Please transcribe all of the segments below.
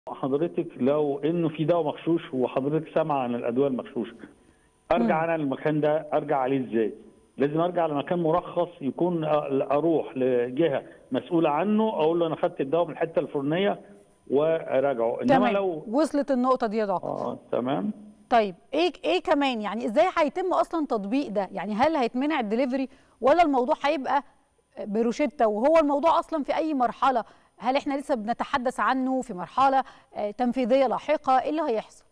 حضرتك لو انه في دواء مغشوش وحضرتك سامعه عن الادويه المغشوشه ارجع انا للمكان ده ارجع عليه ازاي؟ لازم ارجع لمكان مرخص يكون اروح لجهه مسؤوله عنه اقول له انا خدت الدواء من الحته الفلانيه وراجعه انما تمام. لو وصلت النقطه دي يا دكتور اه تمام طيب ايه ايه كمان يعني ازاي هيتم اصلا تطبيق ده يعني هل هيتمنع الدليفري ولا الموضوع هيبقى بروشته وهو الموضوع اصلا في اي مرحله هل احنا لسه بنتحدث عنه في مرحله تنفيذيه لاحقه ايه اللي هيحصل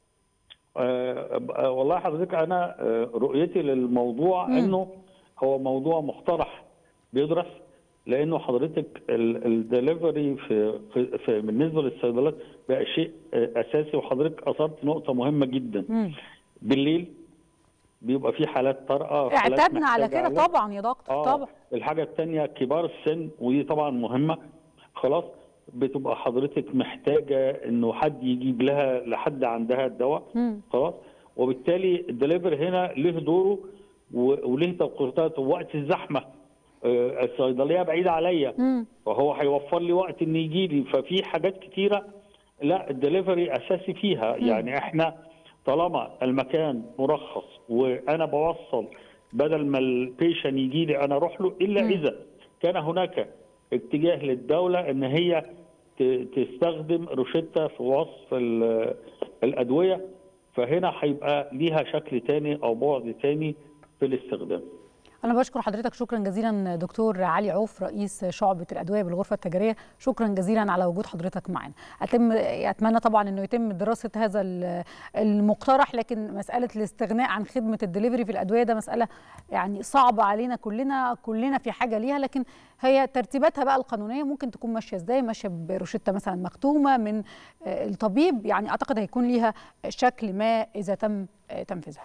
أه والله حضرتك انا رؤيتي للموضوع م. انه هو موضوع مقترح بيدرس لانه حضرتك الدليفري في, في, في بالنسبه للصيدليات بقى شيء اساسي وحضرتك اثرت نقطه مهمه جدا م. بالليل بيبقى في حالات طارئه اعتدنا على كده طبعا يا دكتور آه طبعا الحاجه الثانيه كبار السن ودي طبعا مهمه خلاص بتبقى حضرتك محتاجه انه حد يجيب لها لحد عندها الدواء خلاص وبالتالي الدليفري هنا له دوره وله توقيتاته وقت الزحمه الصيدليه بعيده عليا فهو هيوفر لي وقت ان يجي لي ففي حاجات كتيره لا الدليفري اساسي فيها مم. يعني احنا طالما المكان مرخص وانا بوصل بدل ما البيشن يجي لي انا اروح له الا مم. اذا كان هناك اتجاه للدوله ان هي تستخدم روشته في وصف الادويه فهنا هيبقى ليها شكل تاني او بعد تاني في الاستخدام. أنا بشكر حضرتك شكرا جزيلا دكتور علي عوف رئيس شعبة الأدوية بالغرفة التجارية شكرا جزيلا على وجود حضرتك معنا أتم أتمنى طبعا أنه يتم دراسة هذا المقترح لكن مسألة الاستغناء عن خدمة الدليفري في الأدوية ده مسألة يعني صعبة علينا كلنا كلنا في حاجة ليها لكن هي ترتيباتها بقى القانونية ممكن تكون ماشية إزاي ماشية بروشتة مثلا مختومة من الطبيب يعني أعتقد هيكون ليها شكل ما إذا تم تنفيذها